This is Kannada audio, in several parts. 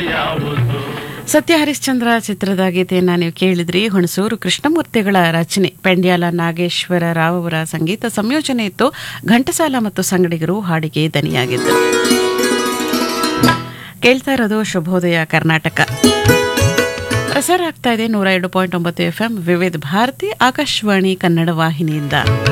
ಯಾವುದು ಸತ್ಯ ಹರಿಶ್ಚಂದ್ರ ಚಿತ್ರದ ಗೀತೆಯನ್ನ ನೀವು ಕೇಳಿದ್ರಿ ಹುಣಸೂರು ಕೃಷ್ಣಮೂರ್ತಿಗಳ ರಚನೆ ಪೆಂಡ್ಯಾಲ ನಾಗೇಶ್ವರ ರಾವ್ ಅವರ ಸಂಗೀತ ಸಂಯೋಜನೆ ಇತ್ತು ಘಂಟಸಾಲ ಮತ್ತು ಸಂಗಡಿಗರು ಹಾಡಿಗೆ ದನಿಯಾಗಿದ್ದರು ಕೇಳ್ತಾ ಇರೋದು ಶುಭೋದಯ ಕರ್ನಾಟಕ ಪ್ರಸಾರ ಆಗ್ತಾ ಇದೆ ನೂರ ಎರಡು ಪಾಯಿಂಟ್ ಒಂಬತ್ತು ಎಫ್ ಎಂ ವಿವಿಧ ಭಾರತಿ ಆಕಾಶವಾಣಿ ಕನ್ನಡ ವಾಹಿನಿಯಿಂದ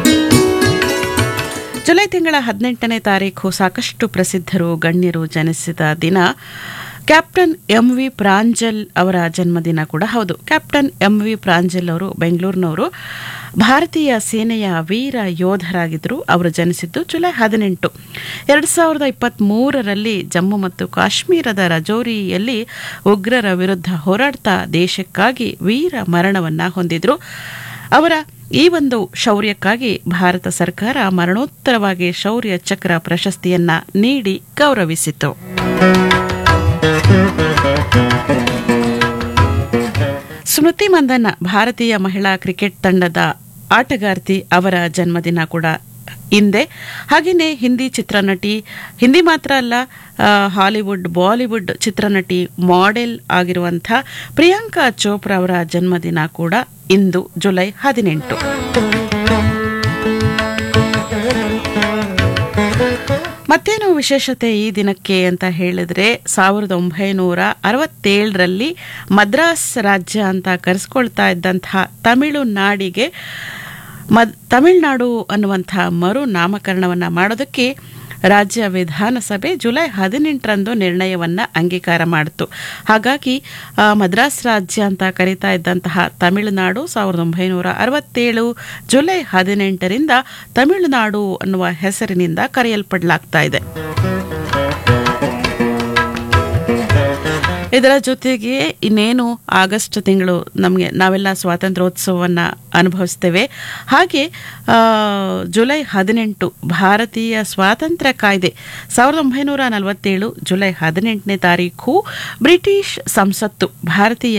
ಜುಲೈ ತಿಂಗಳ ಹದಿನೆಂಟನೇ ತಾರೀಕು ಸಾಕಷ್ಟು ಪ್ರಸಿದ್ಧರು ಗಣ್ಯರು ಜನಿಸಿದ ದಿನ ಕ್ಯಾಪ್ಟನ್ ಎಂ ವಿ ಪ್ರಾಂಜಲ್ ಅವರ ಜನ್ಮದಿನ ಕೂಡ ಹೌದು ಕ್ಯಾಪ್ಟನ್ ಎಂ ವಿ ಪ್ರಾಂಜಲ್ ಅವರು ಬೆಂಗಳೂರಿನವರು ಭಾರತೀಯ ಸೇನೆಯ ವೀರ ಯೋಧರಾಗಿದ್ದರು ಅವರು ಜನಿಸಿದ್ದು ಜುಲೈ ಹದಿನೆಂಟು ಎರಡು ಸಾವಿರದ ಇಪ್ಪತ್ತ್ಮೂರರಲ್ಲಿ ಜಮ್ಮು ಮತ್ತು ಕಾಶ್ಮೀರದ ರಜೌರಿಯಲ್ಲಿ ಉಗ್ರರ ವಿರುದ್ಧ ಹೋರಾಡ್ತಾ ದೇಶಕ್ಕಾಗಿ ವೀರ ಮರಣವನ್ನ ಹೊಂದಿದ್ರು ಅವರ ಈ ಒಂದು ಶೌರ್ಯಕ್ಕಾಗಿ ಭಾರತ ಸರ್ಕಾರ ಮರಣೋತ್ತರವಾಗಿ ಶೌರ್ಯ ಚಕ್ರ ಪ್ರಶಸ್ತಿಯನ್ನ ನೀಡಿ ಗೌರವಿಸಿತು ಸ್ಮೃತಿ ಮಂದನ್ನ ಭಾರತೀಯ ಮಹಿಳಾ ಕ್ರಿಕೆಟ್ ತಂಡದ ಆಟಗಾರ್ತಿ ಅವರ ಜನ್ಮದಿನ ಕೂಡ ಹಿಂದೆ ಹಾಗೆಯೇ ಹಿಂದಿ ಚಿತ್ರನಟಿ ಹಿಂದಿ ಮಾತ್ರ ಅಲ್ಲ ಆ, ಹಾಲಿವುಡ್ ಬಾಲಿವುಡ್ ಚಿತ್ರನಟಿ ಮಾಡೆಲ್ ಆಗಿರುವಂಥ ಪ್ರಿಯಾಂಕಾ ಚೋಪ್ರಾ ಅವರ ಜನ್ಮದಿನ ಕೂಡ ಇಂದು ಜುಲೈ ಹದಿನೆಂಟು ಮತ್ತೇನು ವಿಶೇಷತೆ ಈ ದಿನಕ್ಕೆ ಅಂತ ಹೇಳಿದ್ರೆ ಸಾವಿರದ ಒಂಬೈನೂರ ಅರವತ್ತೇಳರಲ್ಲಿ ಮದ್ರಾಸ್ ರಾಜ್ಯ ಅಂತ ಕರೆಸ್ಕೊಳ್ತಾ ಇದ್ದಂತಹ ತಮಿಳುನಾಡಿಗೆ ಮದ್ ತಮಿಳುನಾಡು ಅನ್ನುವಂಥ ಮರು ನಾಮಕರಣವನ್ನ ಮಾಡೋದಕ್ಕೆ ರಾಜ್ಯ ವಿಧಾನಸಭೆ ಜುಲೈ ಹದಿನೆಂಟರಂದು ನಿರ್ಣಯವನ್ನ ಅಂಗೀಕಾರ ಮಾಡಿತು ಹಾಗಾಗಿ ಆ, ಮದ್ರಾಸ್ ರಾಜ್ಯ ಅಂತ ಕರೀತಾ ಇದ್ದಂತಹ ತಮಿಳುನಾಡು ಸಾವಿರದ ಒಂಬೈನೂರ ಅರವತ್ತೇಳು ಜುಲೈ ಹದಿನೆಂಟರಿಂದ ತಮಿಳುನಾಡು ಅನ್ನುವ ಹೆಸರಿನಿಂದ ಕರೆಯಲ್ಪಡಲಾಗ್ತಾ ಇದೆ ಇದರ ಜೊತೆಗೆ ಇನ್ನೇನು ಆಗಸ್ಟ್ ತಿಂಗಳು ನಮಗೆ ನಾವೆಲ್ಲ ಸ್ವಾತಂತ್ರ್ಯೋತ್ಸವವನ್ನು ಅನುಭವಿಸ್ತೇವೆ ಹಾಗೆ ಆ, ಜುಲೈ ಹದಿನೆಂಟು ಭಾರತೀಯ ಸ್ವಾತಂತ್ರ್ಯ ಕಾಯ್ದೆ ಸಾವಿರದ ಒಂಬೈನೂರ ನಲವತ್ತೇಳು ಜುಲೈ ಹದಿನೆಂಟನೇ ತಾರೀಕು ಬ್ರಿಟಿಷ್ ಸಂಸತ್ತು ಭಾರತೀಯ